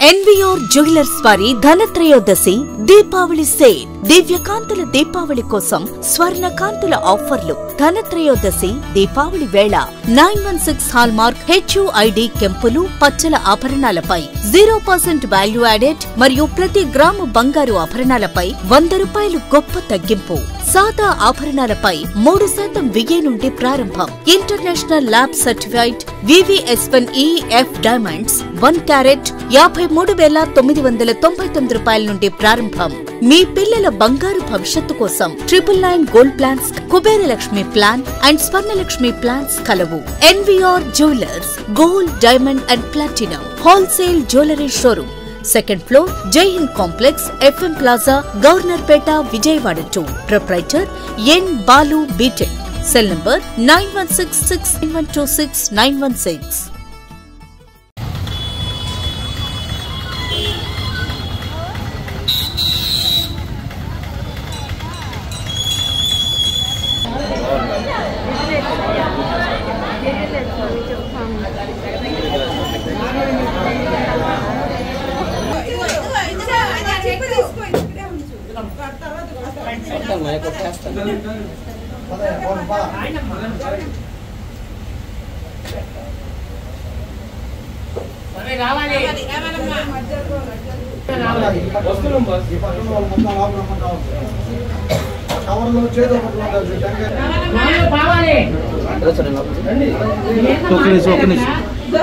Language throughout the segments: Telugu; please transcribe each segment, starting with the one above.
ఎన్విఆర్ జ్యువెలర్స్ వారి ధనత్రయోదశి దీపావళి సేల్ దివ్యకాంతుల దీపావళి కోసం స్వర్ణ కాంతుల ఆఫర్లు ధనత్రయోదశి దీపావళి వేళ nine one six hallmark HUID కెంపులు పచ్చల ఆభరణాలపై జీరో పర్సెంట్ వాల్యూ యాడెడ్ మరియు ప్రతి గ్రాము బంగారు ఆభరణాలపై వంద రూపాయలు గొప్ప తగ్గింపు సాదా ఆభరణాలపై మూడు శాతం విగే నుండి ప్రారంభం international lab certified VVSN EF diamonds one carat యాభై మూడు వేల తొమ్మిది వందల తొంభై తొమ్మిది రూపాయల నుండి ప్రారంభం మీ పిల్లల బంగారు భవిష్యత్తు కోసం triple nine gold plans Kubera Lakshmi plan and Swarnalakshmi plans కలవు NVR jewellers gold diamond and platinum wholesale jewellery showroom second floor Jai Hind complex FM plaza Governorpet Vijayawada two proprietor N Balu B Tech cell number nine one six six nine one two six nine one six కవర్లో చేతి ఒకటి ఉంటుంది టెంకాయ ఒక నిమిషం ఒక నిమిషం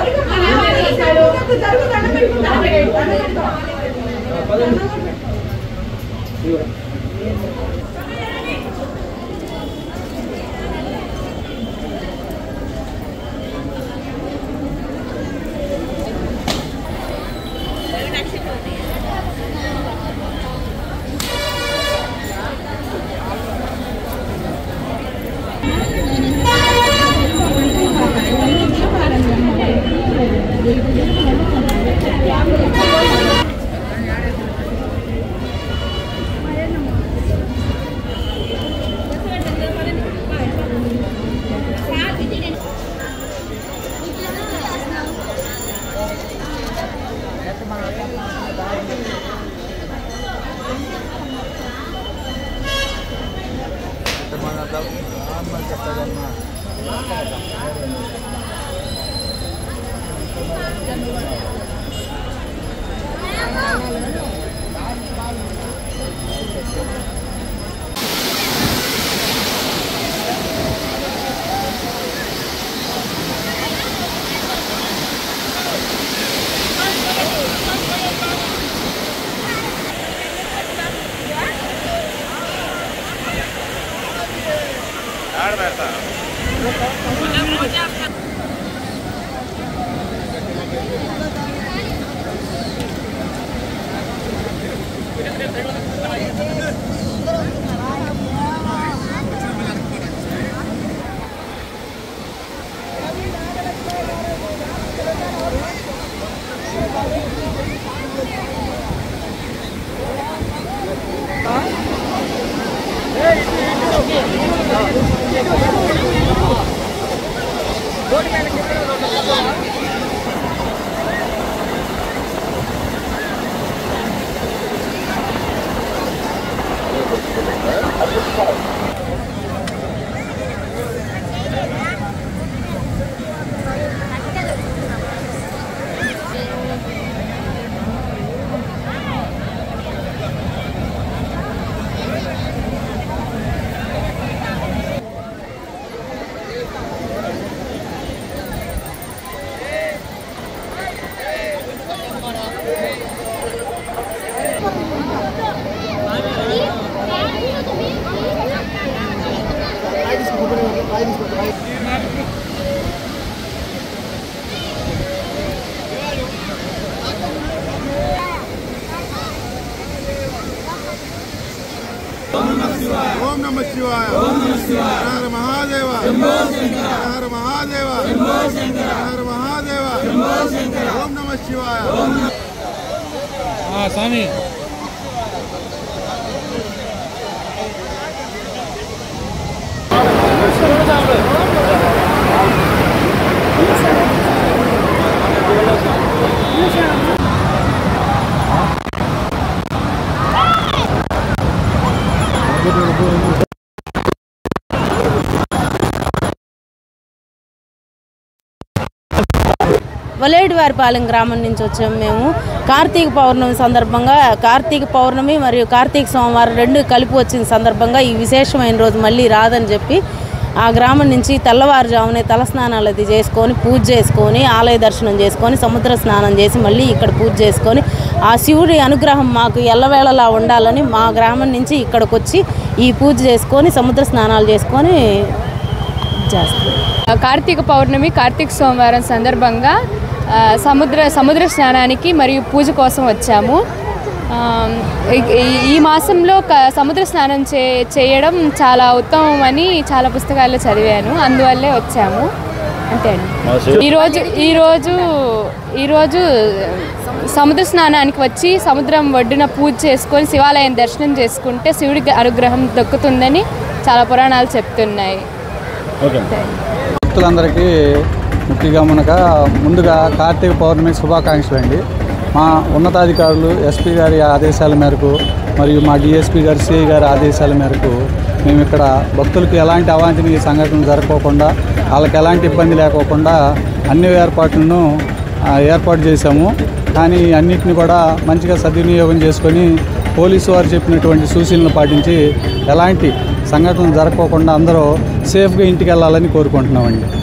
ఓం నమ శివాయ ఓం నమ శివాయ హర మహాదేవ హర మహాదేవ హర మహాదేవ ఓం నమ శివాయ స్వామి ఓం వలేడివారిపాలెం గ్రామం నుంచి వచ్చాము మేము కార్తీక పౌర్ణమి సందర్భంగా కార్తీక పౌర్ణమి మరియు కార్తీక సోమవారం రెండు కలిపి వచ్చిన సందర్భంగా ఈ విశేషమైన రోజు మళ్ళీ రాదని చెప్పి ఆ గ్రామం నుంచి తెల్లవారుజామునే తలస్నానాలు అది చేసుకొని పూజ చేసుకొని ఆలయ దర్శనం చేసుకొని సముద్ర స్నానం చేసి మళ్ళీ ఇక్కడ పూజ చేసుకొని ఆ శివుడి అనుగ్రహం మాకు ఎల్లవేళలా ఉండాలని మా గ్రామం నుంచి ఇక్కడికి వచ్చి ఈ పూజ చేసుకొని సముద్ర స్నానాలు చేసుకొని చేస్తాం కార్తీక పౌర్ణమి కార్తీక సోమవారం సందర్భంగా ఆ, సముద్ర సముద్ర స్నానానికి మరియు పూజ కోసం వచ్చాము ఆ, ఈ- ఈ- ఈ మాసంలో క- సముద్ర స్నానం చే చేయడం చాలా ఉత్తమం అని చాలా పుస్తకాల్లో చదివాను అందువల్లే వచ్చాము అంతే అండి ఈరోజు ఈరోజు ఈరోజు సముద్ర స్నానానికి వచ్చి సముద్రం ఒడ్డున పూజ చేసుకొని శివాలయం దర్శనం చేసుకుంటే శివుడి అనుగ్రహం దొక్కుతుందని చాలా పురాణాలు చెప్తున్నాయి భక్తులందరికీ ముఖ్యంగా మనక ముందుగా కార్తీక పౌర్ణమి శుభాకాంక్షలు అండి మా ఉన్నతాధికారులు ఎస్పీ గారి ఆదేశాల మేరకు మరియు మా డిఎస్పీ గారి సిఐ గారి ఆదేశాల మేరకు మేము ఇక్కడ భక్తులకు ఎలాంటి అవాంఛనీయ సంఘటనలు జరగకోకుండా వాళ్ళకి ఎలాంటి ఇబ్బంది లేకోకుండా అన్ని ఏర్పాట్లను ఆ, ఏర్పాటు చేశాము కానీ అన్నిటిని కూడా మంచిగా సద్వినియోగం చేసుకొని పోలీసు వారు చెప్పినటువంటి సూచనలు పాటించి ఎలాంటి సంఘటనలు జరగకోకుండా అందరూ సేఫ్గా ఇంటికి వెళ్ళాలని కోరుకుంటున్నామండి